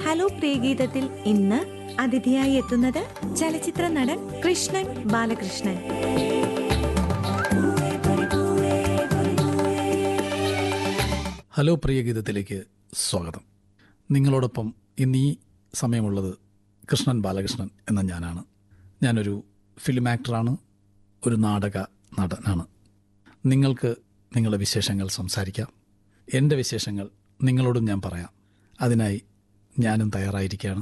Hello പ്രിയഗീതത്തിൽ ഇന്ന് അതിഥിയായി എത്തുന്നത് ചലച്ചിത്ര നടൻ കൃഷ്ണൻ ബാലകൃഷ്ണൻ ഹലോ പ്രിയ ഗീതത്തിലേക്ക് സ്വാഗതം നിങ്ങളോടൊപ്പം ഇന്ന് ഈ സമയമുള്ളത് കൃഷ്ണൻ ബാലകൃഷ്ണൻ എന്ന ഞാനാണ് ഞാനൊരു ഫിലിം ആക്ടറാണ് ഒരു നാടക നടനാണ് നിങ്ങൾക്ക് നിങ്ങളുടെ വിശേഷങ്ങൾ സംസാരിക്കാം എൻ്റെ വിശേഷങ്ങൾ നിങ്ങളോടും ഞാൻ പറയാം അതിനായി ഞാനും തയ്യാറായിരിക്കുകയാണ്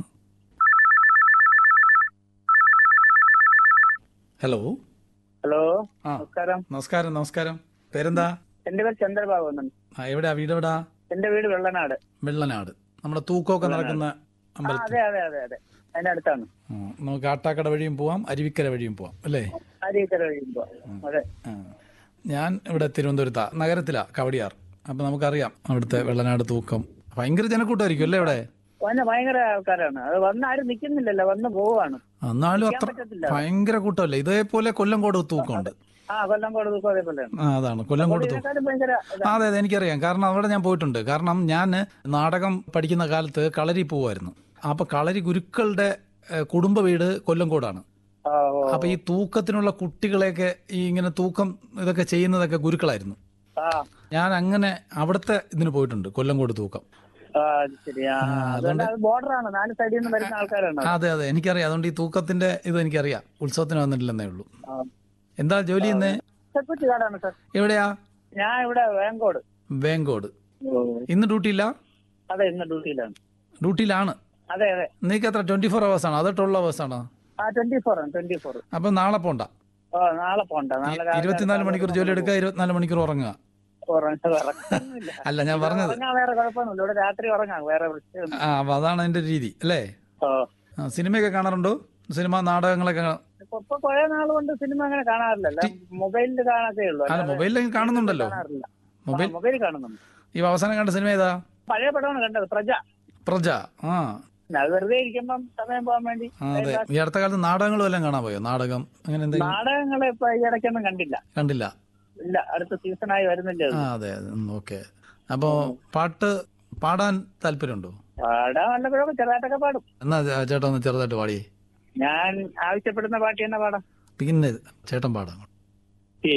ഹലോ ഹലോ ആ നമസ്കാരം നമസ്കാരം നമസ്കാരം പേരെന്താ എന്റെ പേര് ചന്ദ്രബാബു എന്നാണ് ആ എവിടെയാ വീട് എവിടാ എന്റെ വീട് വെള്ളനാട് വെള്ളനാട് നമ്മുടെ തൂക്കമൊക്കെ നടക്കുന്ന ആ അമ്പലത്തിൽ അതെ അതെ അതെ അതെ അതിന്റെ അടുത്താണ് ആ, നമുക്ക് ആട്ടാക്കട വഴിയും പോവാം അരുവിക്കര വഴിയും പോവാം അല്ലേ അരിക്കര കഴിയുമ്പോ അതെ ആ. ഞാൻ ഇവിടെ തിരുവനന്തപുരത്താ നഗരത്തിലാ കവടിയാർ അപ്പൊ നമുക്കറിയാം അവിടുത്തെ വെള്ളനാട് തൂക്കം ഭയങ്കര ജനക്കൂട്ടമായിരിക്കും അല്ലേ ഇവിടെ വന്ന ഭയങ്കര ആൾക്കാരാണ് അത് വന്ന് ആരും നിക്കുന്നില്ലല്ലോ വന്ന് പോവാണ് എന്നാലും അത്ര പറ്റത്തില്ല. ഭയങ്കര കൂട്ടമല്ലേ ഇതേപോലെ കൊല്ലംകോട് തൂക്കമുണ്ട് ആ കൊല്ലംകോട് തൂക്കം അതേപോലെയാണ് ആ അതാണ് കൊല്ലംകോട് തൂക്കം ഇതിനേക്കാളും ഭയങ്കര ഇതാ. ആ, അതെ അതെ എനിക്കറിയാം കാരണം അവിടെ ഞാൻ പോയിട്ടുണ്ട് കാരണം ഞാൻ നാടകം പഠിക്കുന്ന കാലത്ത് കളരി പോവായിരുന്നു അപ്പൊ കളരി ഗുരുക്കളുടെ ഏഹ്, കുടുംബ വീട് കൊല്ലംകോടാണ് ആ, ഓ. അപ്പൊ ഈ തൂക്കത്തിനുള്ള കുട്ടികളെയൊക്കെ ഈ ഇങ്ങനെ തൂക്കം ഇതൊക്കെ ചെയ്യുന്നതൊക്കെ ഗുരുക്കളായിരുന്നു ആ ഞാൻ അങ്ങനെ അവിടുത്തെ ഇതിന് പോയിട്ടുണ്ട് കൊല്ലംകോട് തൂക്കം ആ അത് ശരിയാ അതുകൊണ്ട് അത് ബോർഡറാണ് നാല് സൈഡിൽ നിന്ന് വരുന്ന ആൾക്കാരാണ് ആ, അതെ അതെ എനിക്കറിയാം അതുകൊണ്ട് ഈ തൂക്കത്തിന്റെ ഇത് എനിക്കറിയാം ഉത്സവത്തിന് വന്നിട്ടില്ലെന്നേ ഉള്ളൂ എന്താ ജോലി ഇന്ന് സെക്യൂരിറ്റി ഗാർഡാണ് സാർ എവിടെയാ ഞാൻ ഇവിടെ വേങ്കോട് വേങ്കോട് ഇന്ന് ഡ്യൂട്ടിയില്ല അതെ ഇന്ന് ഡ്യൂട്ടിയിലാണ് ഡ്യൂട്ടിയിലാണ് അതെ അതെ നീക്ക് എത്ര ട്വന്റി ഫോർ അവേഴ്സ് ആണോ അതോ ട്വൽവ് അവേഴ്സ് ആണോ ആ ട്വന്റി ഫോർ ആണ് ട്വന്റി ഫോർ അപ്പൊ നാളെ പോണ്ട ഓ നാളെ പോണ്ട നാളെ രാവിലെ ഇരുപത്തിനാല് മണിക്കൂർ ജോലി എടുക്കുക ഇരുപത്തിനാല് മണിക്കൂർ ഉറങ്ങുക ഉറങ്ങ- ഉറങ്ങുന്നില്ല. അല്ല ഞാൻ പറഞ്ഞത് ഉറങ്ങാൻ വേറെ കുഴപ്പമൊന്നുമില്ല ഇവിടെ രാത്രി ഉറങ്ങാം വേറെ വിഷയമൊന്നും ആ അപ്പൊ അതാണ് അതിന്റെ രീതി അല്ലേ ഓ ആ, സിനിമയൊക്കെ കാണാറുണ്ടോ സിനിമ നാടകങ്ങളൊക്കെ കാ- ഇപ്പൊ ഇപ്പൊ കുറെ നാൾ കൊണ്ട് സിനിമ അങ്ങനെ കാണാറില്ല മൊബൈലിൽ കാണാത്തേ ഉള്ളൂ അല്ല മൊബൈലിൽ കാണുന്നുണ്ടല്ലോ കാണാറില്ല മൊബൈൽ മൊബൈലിൽ കാണുന്നുണ്ട് ഈ അവസാനം കണ്ട സിനിമ ഏതാ പഴയ പടമാണ് കണ്ടത് പ്രജ പ്രജ ആ പിന്നെ അത് വെറുതെ ഇരിക്കുമ്പം സമയം പോകാൻ വേണ്ടി ആ, അതെ ഈ അടുത്ത കാലത്ത് നാടകങ്ങളും എല്ലാം കാണാൻ പോയോ നാടകം അങ്ങനെ എന്തെങ്കിലും നാടകങ്ങളെ ഇപ്പൊ ഈ ഇടയ്ക്കൊന്നും കണ്ടില്ല കണ്ടില്ല ഇല്ല അടുത്ത സീസണായി വരുന്നില്ല ആ അതെ ഓക്കെ അപ്പോ പാട്ട് പാടാൻ താല്പര്യമുണ്ടോ പാടാൻ വല്ലപ്പോഴൊക്കെ ചെറുതായിട്ടൊക്കെ പാടും എന്നാ ചേ- ചേട്ടാ ഒന്ന് ചെറുതായിട്ട് പാടിയേ ഞാൻ ആവശ്യപ്പെടുന്ന പാട്ട് തന്നെ പാടാം പിന്നെ ചേട്ടൻ പാടാം